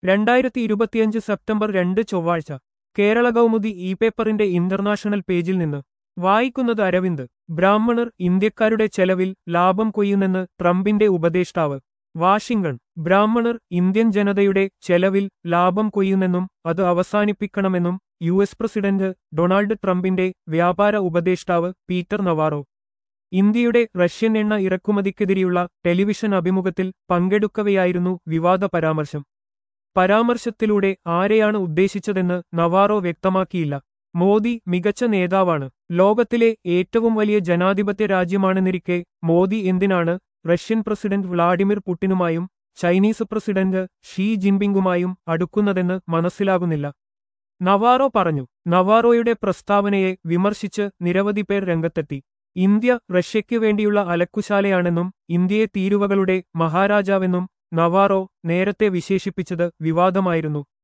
രണ്ടായിരത്തി ഇരുപത്തിയഞ്ച് സെപ്റ്റംബർ രണ്ട് ചൊവ്വാഴ്ച കേരള കൗമുദി ഇ പേപ്പറിന്റെ ഇന്റർനാഷണൽ പേജിൽ നിന്ന് വായിക്കുന്നത് അരവിന്ദ് ബ്രാഹ്മണർ ഇന്ത്യക്കാരുടെ ചെലവിൽ ലാഭം കൊയ്യുന്നെന്ന് ട്രംപിന്റെ ഉപദേഷ്ടാവ് വാഷിംഗ്ടൺ ബ്രാഹ്മണർ ഇന്ത്യൻ ജനതയുടെ ചെലവിൽ ലാഭം കൊയ്യുന്നെന്നും അത് അവസാനിപ്പിക്കണമെന്നും യു എസ് പ്രസിഡന്റ് ഡൊണാൾഡ് ട്രംപിന്റെ വ്യാപാര ഉപദേഷ്ടാവ് പീറ്റർ നവാറോ ഇന്ത്യയുടെ റഷ്യൻ എണ്ണ ഇറക്കുമതിക്കെതിരെയുള്ള ടെലിവിഷൻ അഭിമുഖത്തിൽ പങ്കെടുക്കവെയായിരുന്നു വിവാദ പരാമർശം പരാമർശത്തിലൂടെ ആരെയാണ് ഉദ്ദേശിച്ചതെന്ന് നവാറോ വ്യക്തമാക്കിയില്ല മോദി മികച്ച നേതാവാണ് ലോകത്തിലെ ഏറ്റവും വലിയ ജനാധിപത്യ രാജ്യമാണെന്നിരിക്കെ മോദി എന്തിനാണ് റഷ്യൻ പ്രസിഡന്റ് വ്ളാഡിമിർ പുടിനുമായും ചൈനീസ് പ്രസിഡന്റ് ഷീ ജിൻപിങ്ങുമായും അടുക്കുന്നതെന്ന് മനസ്സിലാകുന്നില്ല നവാറോ പറഞ്ഞു നവാറോയുടെ പ്രസ്താവനയെ വിമർശിച്ച് നിരവധി പേർ രംഗത്തെത്തി ഇന്ത്യ റഷ്യയ്ക്കു വേണ്ടിയുള്ള അലക്കുശാലയാണെന്നും ഇന്ത്യയെ തീരുവകളുടെ മഹാരാജാവെന്നും നവാറോ നേരത്തെ വിശേഷിപ്പിച്ചത് വിവാദമായിരുന്നു